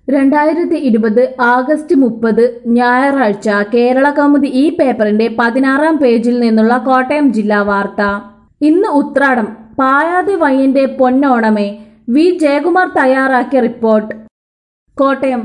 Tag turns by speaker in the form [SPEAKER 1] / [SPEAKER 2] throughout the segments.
[SPEAKER 1] രണ്ടായിരത്തി ഇരുപത് ആഗസ്റ്റ് മുപ്പത് ഞായറാഴ്ച കേരള കൗമുദി ഈ പേപ്പറിന്റെ പതിനാറാം പേജിൽ നിന്നുള്ള കോട്ടയം ജില്ലാ വാർത്ത ഇന്ന് ഉത്രാടം പായാതെ വയ്യന്റെ പൊന്നോണമേ വി ജയകുമാർ തയ്യാറാക്കിയ റിപ്പോർട്ട് കോട്ടയം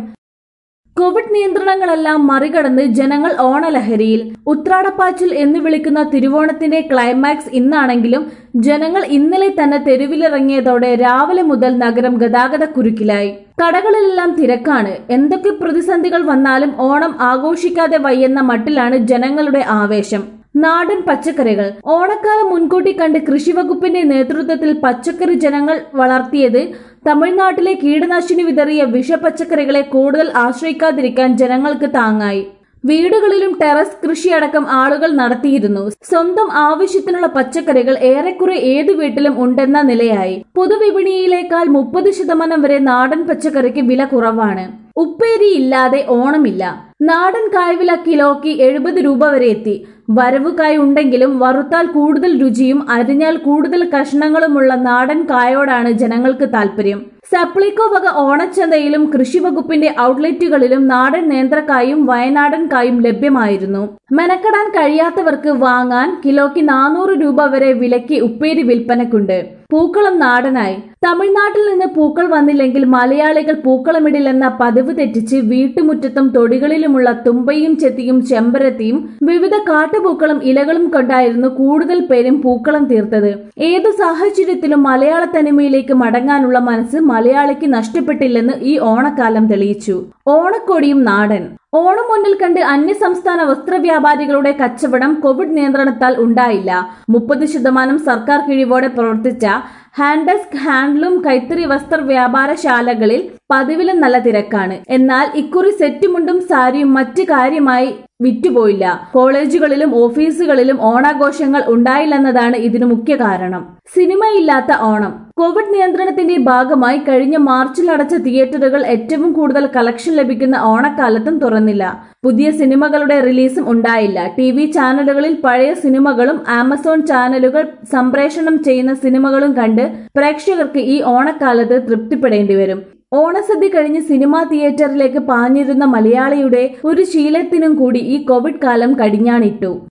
[SPEAKER 1] കോവിഡ് നിയന്ത്രണങ്ങളെല്ലാം മറികടന്ന് ജനങ്ങൾ ഓണലഹരിയിൽ ഉത്രാടപ്പാച്ചിൽ എന്ന് വിളിക്കുന്ന തിരുവോണത്തിന്റെ ക്ലൈമാക്സ് ഇന്നാണെങ്കിലും ജനങ്ങൾ ഇന്നലെ തന്നെ തെരുവിലിറങ്ങിയതോടെ രാവിലെ മുതൽ നഗരം ഗതാഗത കുരുക്കിലായി കടകളിലെല്ലാം തിരക്കാണ് എന്തൊക്കെ പ്രതിസന്ധികൾ വന്നാലും ഓണം ആഘോഷിക്കാതെ വയ്യെന്ന മട്ടിലാണ് ജനങ്ങളുടെ ആവേശം നാടൻ പച്ചക്കറികൾ ഓണക്കാലം മുൻകൂട്ടി കണ്ട് കൃഷിവകുപ്പിന്റെ നേതൃത്വത്തിൽ പച്ചക്കറി ജനങ്ങൾ വളർത്തിയത് തമിഴ്നാട്ടിലെ കീടനാശിനി വിതറിയ വിഷപച്ചക്കറികളെ കൂടുതൽ ആശ്രയിക്കാതിരിക്കാൻ ജനങ്ങൾക്ക് താങ്ങായി വീടുകളിലും ടെറസ് കൃഷിയടക്കം ആളുകൾ നടത്തിയിരുന്നു സ്വന്തം ആവശ്യത്തിനുള്ള പച്ചക്കറികൾ ഏറെക്കുറെ ഏതു വീട്ടിലും ഉണ്ടെന്ന നിലയായി പൊതുവിപണിയിലേക്കാൾ മുപ്പത് ശതമാനം വരെ നാടൻ പച്ചക്കറിക്ക് വില കുറവാണ് ഉപ്പേരി ഇല്ലാതെ ഓണമില്ല നാടൻ കായ്വില കിലോയ്ക്ക് എഴുപത് രൂപ വരെ എത്തി വരവുകായ് ഉണ്ടെങ്കിലും വറുത്താൽ കൂടുതൽ രുചിയും അരിഞ്ഞാൽ കൂടുതൽ കഷ്ണങ്ങളുമുള്ള നാടൻ കായോടാണ് ജനങ്ങൾക്ക് താല്പര്യം സപ്ലിക്കോ വക ഓണച്ചന്തയിലും കൃഷിവകുപ്പിന്റെ ഔട്ട്ലെറ്റുകളിലും നാടൻ നേന്ത്രക്കായും വയനാടൻ കായും ലഭ്യമായിരുന്നു മെനക്കെടാൻ കഴിയാത്തവർക്ക് വാങ്ങാൻ കിലോയ്ക്ക് നാനൂറ് രൂപ വരെ വിലയ്ക്ക് ഉപ്പേരി വിൽപ്പനക്കുണ്ട് പൂക്കളം നാടനായി തമിഴ്നാട്ടിൽ നിന്ന് പൂക്കൾ വന്നില്ലെങ്കിൽ മലയാളികൾ പൂക്കളമിടില്ലെന്ന പതിവ് തെറ്റിച്ച് വീട്ടുമുറ്റത്തും തൊടികളിലുമുള്ള തുമ്പയും ചെത്തിയും ചെമ്പരത്തിയും വിവിധ കാട്ടുപൂക്കളും ഇലകളും കൊണ്ടായിരുന്നു കൂടുതൽ പേരും പൂക്കളം തീർത്തത് ഏതു സാഹചര്യത്തിലും മലയാള തനിമയിലേക്ക് മടങ്ങാനുള്ള മനസ്സ് മലയാളിക്ക് നഷ്ടപ്പെട്ടില്ലെന്ന് ഈ ഓണക്കാലം തെളിയിച്ചു ഓണക്കോടിയും നാടൻ ഓണം മുന്നിൽ കണ്ട് അന്യസംസ്ഥാന വസ്ത്രവ്യാപാരികളുടെ കച്ചവടം കോവിഡ് നിയന്ത്രണത്താൽ ഉണ്ടായില്ല മുപ്പത് ശതമാനം സർക്കാർ കിഴിവോടെ പ്രവർത്തിച്ച ഹാൻഡെസ്ക് ഹാൻഡ്ലൂം കൈത്തറി വസ്ത്ര വ്യാപാരശാലകളിൽ പതിവിലും നല്ല തിരക്കാണ് എന്നാൽ ഇക്കുറി സെറ്റുമുണ്ടും സാരിയും മറ്റ് കാര്യമായി വിറ്റുപോയില്ല കോളേജുകളിലും ഓഫീസുകളിലും ഓണാഘോഷങ്ങൾ ഉണ്ടായില്ലെന്നതാണ് ഇതിന് മുഖ്യ കാരണം സിനിമയില്ലാത്ത ഓണം കോവിഡ് നിയന്ത്രണത്തിന്റെ ഭാഗമായി കഴിഞ്ഞ മാർച്ചിൽ അടച്ച തിയേറ്ററുകൾ ഏറ്റവും കൂടുതൽ കളക്ഷൻ ലഭിക്കുന്ന ഓണക്കാലത്തും തുറന്നില്ല പുതിയ സിനിമകളുടെ റിലീസും ഉണ്ടായില്ല ടി വി ചാനലുകളിൽ പഴയ സിനിമകളും ആമസോൺ ചാനലുകൾ സംപ്രേഷണം ചെയ്യുന്ന സിനിമകളും കണ്ട് പ്രേക്ഷകർക്ക് ഈ ഓണക്കാലത്ത് തൃപ്തിപ്പെടേണ്ടി വരും ഓണസദ്യ കഴിഞ്ഞ് സിനിമാ തിയേറ്ററിലേക്ക് പാഞ്ഞിരുന്ന മലയാളിയുടെ ഒരു ശീലത്തിനും കൂടി ഈ കോവിഡ് കാലം കടിഞ്ഞാണിട്ടു